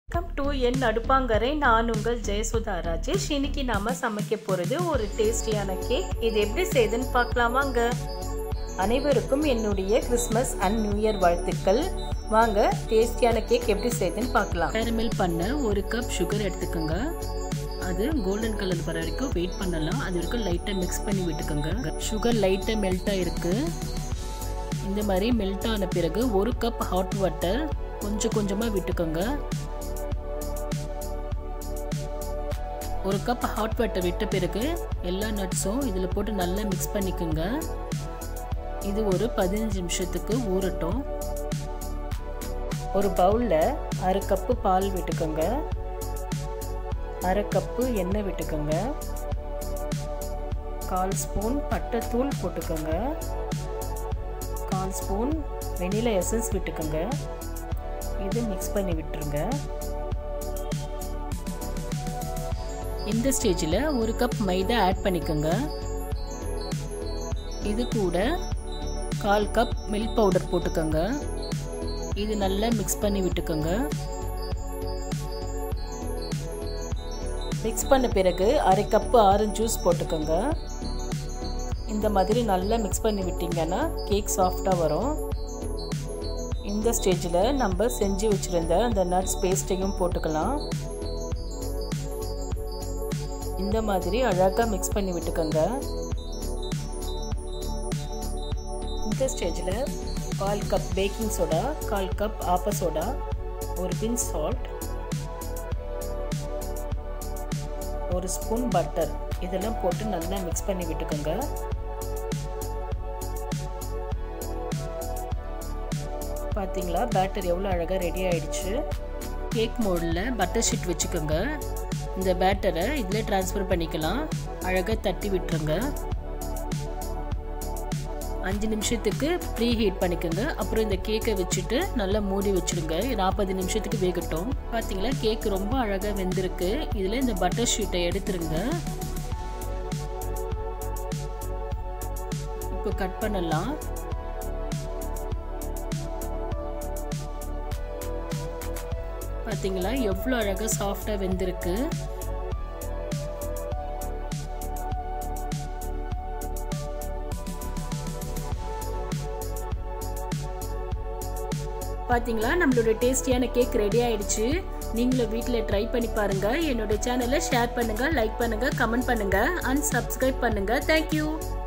welcome to என் அடுப்பாங்கரை நான் உங்கள் ஜெயசுதா ராஜேஷ் இன்னைக்கு நாம சமைக்க போகிறது ஒரு டேஸ்டியான கேக் இது எப்படி செய்யுதுன்னு பார்க்கலாமாங்க அனைவருக்கும் என்னுடைய கிறிஸ்மஸ் அண்ட் நியூ இயர் வாழ்த்துக்கள் வாங்க டேஸ்டியான கேக் எப்படி செய்யுதுன்னு பார்க்கலாம் கேரமெல் பண்ண ஒரு கப் சுகர் எடுத்துக்கோங்க அது கோல்டன் கலர் வர வரைக்கும் வெயிட் பண்ணலாம் அது வரைக்கும் லைட்டாக மிக்ஸ் பண்ணி விட்டுக்கோங்க சுகர் லைட்டாக மெல்ட் ஆகிருக்கு இந்த மாதிரி மெல்ட் ஆன பிறகு ஒரு கப் ஹாட் வாட்டர் கொஞ்சம் கொஞ்சமாக விட்டுக்கோங்க ஒரு கப் ஹாட் வாட்டர் விட்ட பிறகு எல்லா நட்ஸும் இதில் போட்டு நல்லா மிக்ஸ் பண்ணிக்கோங்க இது ஒரு பதினஞ்சு நிமிஷத்துக்கு ஊறட்டும் ஒரு பவுலில் அரை கப்பு பால் விட்டுக்கோங்க அரை கப்பு எண்ணெய் விட்டுக்கோங்க கால் ஸ்பூன் பட்டைத்தூள் போட்டுக்கோங்க கால் ஸ்பூன் வெனிலா எசன்ஸ் விட்டுக்கோங்க இது மிக்ஸ் பண்ணி விட்டுருங்க இந்த ஸ்டேஜில் ஒரு கப் மைதா ஆட் பண்ணிக்கோங்க இது கூட கால் கப் மில்க் பவுடர் போட்டுக்கோங்க இது நல்லா மிக்ஸ் பண்ணி விட்டுக்கோங்க மிக்ஸ் பண்ண பிறகு அரை கப்பு ஆரஞ்சு ஜூஸ் போட்டுக்கோங்க இந்த மாதிரி நல்லா மிக்ஸ் பண்ணி விட்டிங்கன்னா கேக் சாஃப்டாக வரும் இந்த ஸ்டேஜில் நம்ம செஞ்சு வச்சுருந்த அந்த நட்ஸ் பேஸ்ட்டையும் போட்டுக்கலாம் இந்த மாதிரி அழகாக மிக்ஸ் பண்ணி விட்டுக்கோங்க இந்த ஸ்டேஜில் கால் கப் பேக்கிங் சோடா கால் கப் ஆப்ப சோடா ஒரு பின் சால்ட் ஒரு ஸ்பூன் பட்டர் இதெல்லாம் போட்டு நல்லா மிக்ஸ் பண்ணி விட்டுக்கோங்க பார்த்தீங்களா பேட்டர் எவ்வளோ அழகாக ரெடி ஆயிடுச்சு கேக் மோடில் பட்டர் ஷீட் வச்சுக்கோங்க இந்த பேட்டரை இதில் ட்ரான்ஸ்ஃபர் பண்ணிக்கலாம் அழகாக தட்டி விட்டுருங்க அஞ்சு நிமிஷத்துக்கு ப்ரீ ஹீட் பண்ணிக்கோங்க அப்புறம் இந்த கேக்கை வச்சுட்டு நல்லா மூடி வச்சுடுங்க நாற்பது நிமிஷத்துக்கு வேகட்டும் பார்த்தீங்களா கேக் ரொம்ப அழகாக வெந்திருக்கு இதில் இந்த பட்டர் ஷீட்டை எடுத்துருங்க இப்போ கட் பண்ணலாம் பார்த்தீங்களா எவ்வளோ அழகாக சாஃப்டாக வெந்திருக்கு பார்த்தீங்களா நம்மளோட டேஸ்டியான கேக் ரெடி ஆயிடுச்சு நீங்களும் வீட்டில் ட்ரை பண்ணி பாருங்க என்னோட சேனலை ஷேர் பண்ணுங்க லைக் பண்ணுங்க கமெண்ட் பண்ணுங்க அண்ட் சப்ஸ்கிரைப் பண்ணுங்க தேங்க்யூ